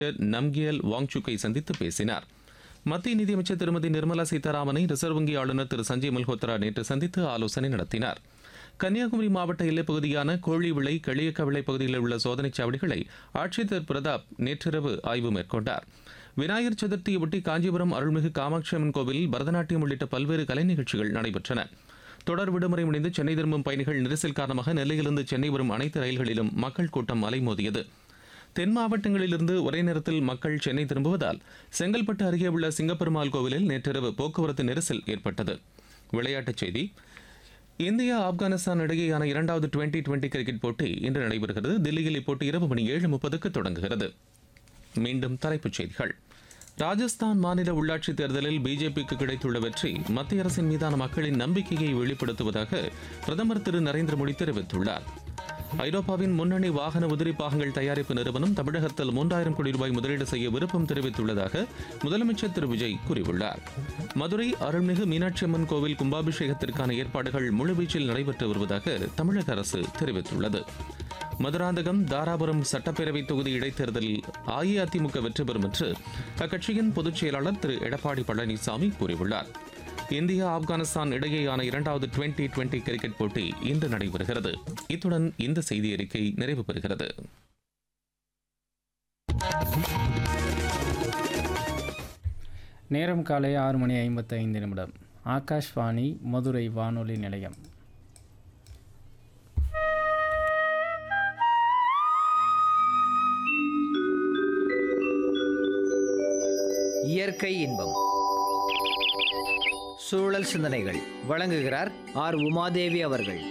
நம்கியல் வாங்சுக்கை சந்தித்து பேசினார் மத்திய நிதியமைச்சர் திருமதி நிர்மலா சீதாராமனை ரிசர்வ் வங்கி ஆளுநர் திரு சஞ்சய் மல்ஹோத்ரா நேற்று சந்தித்து ஆலோசனை நடத்தினார் கன்னியாகுமரி மாவட்ட எல்லைப் பகுதியான கோழிவிளை களியக்கவிளை பகுதிகளில் உள்ள சோதனைச் சாவடிகளை ஆட்சியர் பிரதாப் நேற்றிரவு ஆய்வு மேற்கொண்டார் விநாயகர் சதுர்த்தியொட்டி காஞ்சிபுரம் அருள்மிகு காமாட்சி அம்மன் கோவிலில் பரதநாட்டியம் உள்ளிட்ட பல்வேறு கலை நிகழ்ச்சிகள் நடைபெற்றன தொடர் விடுமுறை முடிந்து சென்னை திரும்பும் பயணிகள் நெரிசல் காரணமாக நெல்லையிலிருந்து சென்னை வரும் அனைத்து ரயில்களிலும் மக்கள் கூட்டம் அலைமோதியது தென் மாவட்டங்களிலிருந்து ஒரே நேரத்தில் மக்கள் சென்னை திரும்புவதால் செங்கல்பட்டு அருகே உள்ள சிங்கப்பெருமாள் கோவிலில் நேற்றிரவு போக்குவரத்து நெரிசல் ஏற்பட்டது விளையாட்டுச் செய்தி இந்தியா ஆப்கானிஸ்தான் இடையேயான இரண்டாவது டுவெண்டி டுவெண்டி கிரிக்கெட் போட்டி இன்று நடைபெறுகிறது தில்லியில் இப்போட்டி இரவு மணி ஏழு முப்பதுக்கு தொடங்குகிறது மீண்டும் தலைப்புச் செய்திகள் ராஜஸ்தான் மாநில உள்ளாட்சித் தேர்தலில் பிஜேபிக்கு கிடைத்துள்ள வெற்றி மத்திய அரசின் மீதான மக்களின் நம்பிக்கையை வெளிப்படுத்துவதாக பிரதமர் திரு நரேந்திர மோடி தெரிவித்துள்ளார் ஐரோப்பாவின் முன்னணி வாகன உதிரி பாகங்கள் தயாரிப்பு நிறுவனம் தமிழகத்தில் மூன்றாயிரம் கோடி ரூபாய் முதலீடு செய்ய விருப்பம் தெரிவித்துள்ளதாக முதலமைச்சர் திரு விஜய் கூறியுள்ளார் மதுரை அருள்மிகு மீனாட்சி அம்மன் கோவில் கும்பாபிஷேகத்திற்கான ஏற்பாடுகள் முழுவீச்சில் நடைபெற்று வருவதாக தமிழக அரசு தெரிவித்துள்ளது மதுராந்தகம் தாராபுரம் சட்டப்பேரவை தொகுதி இடைத்தேர்தலில் அஇஅதிமுக வெற்றி பெறும் என்று அக்கட்சியின் பொதுச் செயலாளர் திரு எடப்பாடி பழனிசாமி கூறியுள்ளார் இந்தியா ஆப்கானிஸ்தான் இடையேயான இரண்டாவது டுவெண்டி டுவெண்டி கிரிக்கெட் போட்டி இன்று நடைபெறுகிறது இத்துடன் இந்த செய்தி அறிக்கை நிறைவு பெறுகிறது நேரம் காலை ஆறு மணி ஐம்பத்தி ஐந்து நிமிடம் ஆகாஷ்வாணி மதுரை வானொலி நிலையம் இயற்கை இன்பம் சூழல் சிந்தனைகள் வழங்குகிறார் ஆர் உமாதேவி அவர்கள்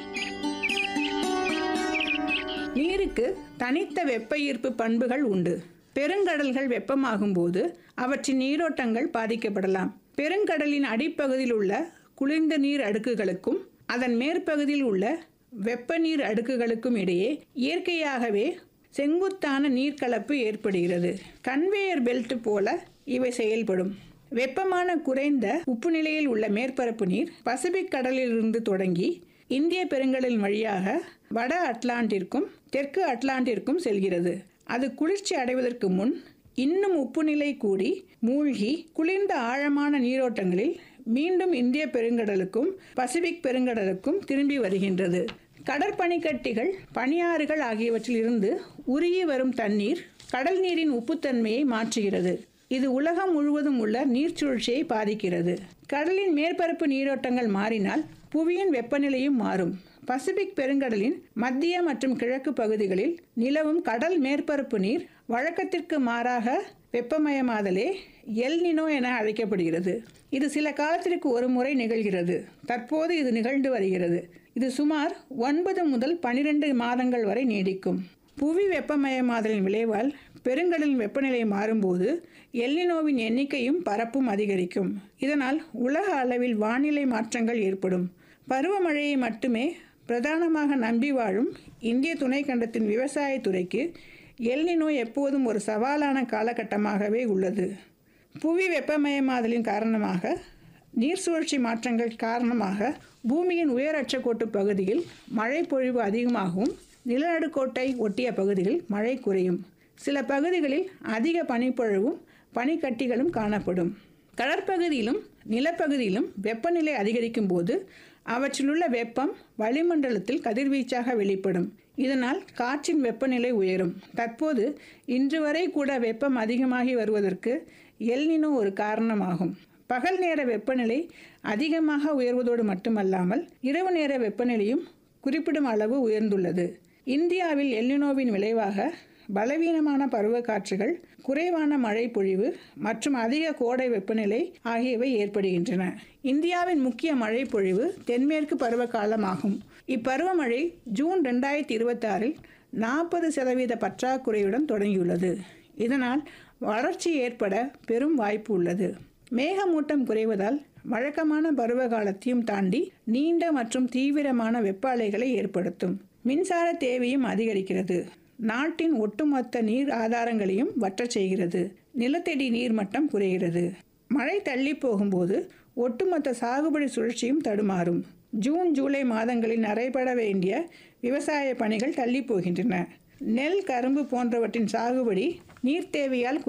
நீருக்கு தனித்த வெப்ப ஈர்ப்பு பண்புகள் உண்டு பெருங்கடல்கள் வெப்பமாகும் போது அவற்றின் நீரோட்டங்கள் பாதிக்கப்படலாம் பெருங்கடலின் அடிப்பகுதியில் உள்ள குளிர்ந்த நீர் அடுக்குகளுக்கும் அதன் மேற்பகுதியில் உள்ள வெப்ப நீர் அடுக்குகளுக்கும் இடையே இயற்கையாகவே செங்குத்தான நீர்க்கலப்பு ஏற்படுகிறது கன்வேயர் பெல்ட் போல இவை செயல்படும் வெப்பமான குறைந்த உப்பு நிலையில் உள்ள மேற்பரப்பு நீர் பசிபிக் கடலிலிருந்து தொடங்கி இந்திய பெருங்கடலின் வழியாக வட அட்லாண்டிற்கும் தெற்கு அட்லாண்டிற்கும் செல்கிறது அது குளிர்ச்சி அடைவதற்கு முன் இன்னும் உப்பு நிலை கூடி மூழ்கி குளிர்ந்த ஆழமான நீரோட்டங்களில் மீண்டும் இந்திய பெருங்கடலுக்கும் பசிபிக் பெருங்கடலுக்கும் திரும்பி வருகின்றது கடற்பனிக்கட்டிகள் பனியாறுகள் ஆகியவற்றில் இருந்து உருகி வரும் தண்ணீர் கடல் நீரின் உப்புத்தன்மையை மாற்றுகிறது இது உலகம் முழுவதும் உள்ள நீர்ச்சுழற்சியை பாதிக்கிறது கடலின் மேற்பரப்பு நீரோட்டங்கள் மாறினால் புவியின் வெப்பநிலையும் மாறும் பசிபிக் பெருங்கடலின் மத்திய மற்றும் கிழக்கு பகுதிகளில் நிலவும் கடல் மேற்பரப்பு நீர் வழக்கத்திற்கு மாறாக வெப்பமயமாதலே எல் நினோ என அழைக்கப்படுகிறது இது சில காலத்திற்கு ஒரு முறை நிகழ்கிறது தற்போது இது நிகழ்ந்து வருகிறது இது சுமார் ஒன்பது முதல் பனிரெண்டு மாதங்கள் வரை நீடிக்கும் புவி வெப்பமயமாதலின் விளைவால் பெருங்கடலின் வெப்பநிலை மாறும்போது எல்லினோவின் எண்ணிக்கையும் பரப்பும் அதிகரிக்கும் இதனால் உலக அளவில் வானிலை மாற்றங்கள் ஏற்படும் பருவமழையை மட்டுமே பிரதானமாக நம்பி வாழும் இந்திய துணைக்கண்டத்தின் விவசாயத்துறைக்கு எல்னினோ எப்போதும் ஒரு சவாலான காலகட்டமாகவே உள்ளது புவி வெப்பமயமாதலின் காரணமாக நீர் சுழற்சி மாற்றங்கள் காரணமாக பூமியின் உயரட்சக்கோட்டு பகுதியில் மழை பொழிவு அதிகமாகவும் நிலநடுக்கோட்டை ஒட்டிய பகுதிகளில் மழை குறையும் சில பகுதிகளில் அதிக பனிப்பொழிவும் பனிக்கட்டிகளும் காணப்படும் கடற்பகுதியிலும் நிலப்பகுதியிலும் வெப்பநிலை அதிகரிக்கும் போது அவற்றிலுள்ள வெப்பம் வளிமண்டலத்தில் கதிர்வீச்சாக வெளிப்படும் இதனால் காற்றின் வெப்பநிலை உயரும் தற்போது இன்று வரை கூட வெப்பம் அதிகமாகி வருவதற்கு எல்னினோ ஒரு காரணமாகும் பகல் நேர வெப்பநிலை அதிகமாக உயர்வதோடு மட்டுமல்லாமல் இரவு நேர வெப்பநிலையும் குறிப்பிடும் அளவு உயர்ந்துள்ளது இந்தியாவில் எல்னினோவின் விளைவாக பலவீனமான பருவக்காற்றுகள் குறைவான மழை பொழிவு மற்றும் அதிக கோடை வெப்பநிலை ஆகியவை ஏற்படுகின்றன இந்தியாவின் முக்கிய மழை பொழிவு தென்மேற்கு பருவகாலமாகும் இப்பருவமழை ஜூன் ரெண்டாயிரத்தி இருபத்தாறில் நாற்பது சதவீத பற்றாக்குறையுடன் தொடங்கியுள்ளது இதனால் வறட்சி ஏற்பட பெரும் வாய்ப்பு உள்ளது மேகமூட்டம் குறைவதால் வழக்கமான பருவ காலத்தையும் தாண்டி நீண்ட மற்றும் தீவிரமான வெப்ப அலைகளை ஏற்படுத்தும் மின்சார தேவையும் அதிகரிக்கிறது நாட்டின் ஒட்டுமொத்த நீர் ஆதாரங்களையும் வற்றச் செய்கிறது நிலத்தடி நீர் மட்டம் குறைகிறது மழை தள்ளி போகும்போது ஒட்டுமொத்த சாகுபடி சுழற்சியும் தடுமாறும் ஜூன் ஜூலை மாதங்களில் நடைபெற வேண்டிய விவசாய பணிகள் தள்ளி போகின்றன நெல் கரும்பு போன்றவற்றின் சாகுபடி நீர் தேவையால்